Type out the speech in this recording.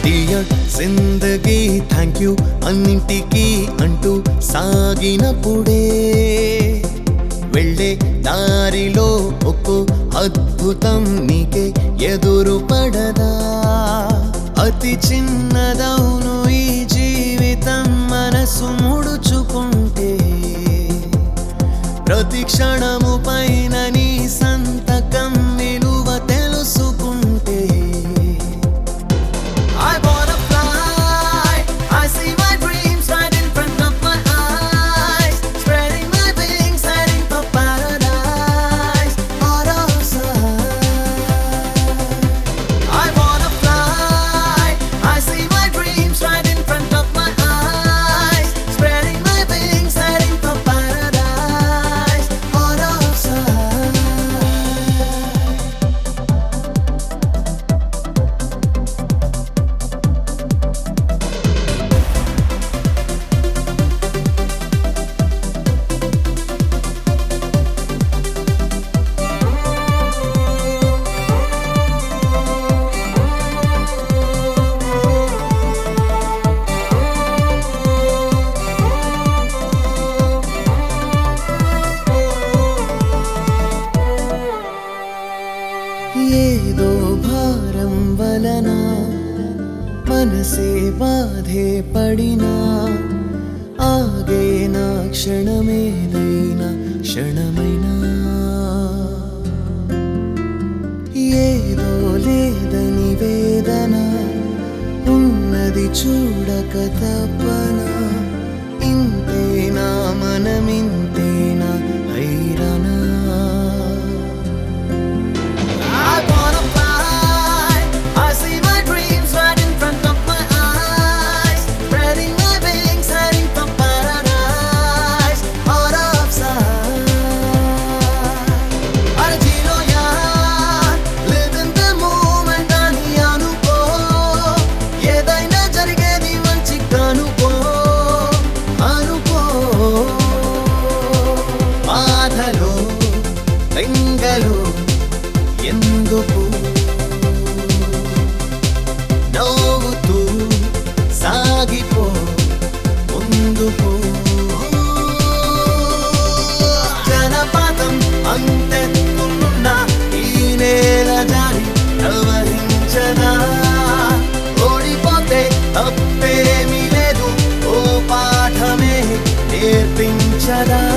Dear జిందగీ thank you అన్నింటికీ అంటూ సాగినప్పుడే వెళ్ళే దారిలో ఒక్కో అద్భుతం నీకే ఎదురు పడదా అతి చిన్నదవును ఈ జీవితం మనసు ముడుచుకుంటే ప్రతి క్షణము పైన నీ సంతకం విలువ తెలుసుకుంటే I wanna fly. I see my dreams right in front of my eyes. Spreading my wings, heading for paradise. Out of sight. I wanna fly. I see my dreams right in front of my eyes. Spreading my wings, heading for paradise. Out of sight. ఏదో భారం వలన మనసే బాధే పడినా ఆగే నా క్షణమేదైనా క్షణమైనా ఏదో లేదని వేదన ఉన్నది చూడక తప్పనా ఇంతేనా మనమింతేనా హైరానా I wanna fly. I see my dreams right in front of my eyes. Spreading my wings, heading for paradise. Out of sight. అరచిలోయా, live in the moment అని అనుకో. ఏదైనా జరిగేది మంచి కనుకో అనుకో బాధలో బెంగలో ఎందుకు నవ్వుతూ సాగిపో ముందుకు జనపదం అంతెత్తున్న ఈ నేల జారి ప్రవహించదా ఓడిపోతే తప్పేమీ లేదు ఓ పాఠమే నేర్పించదా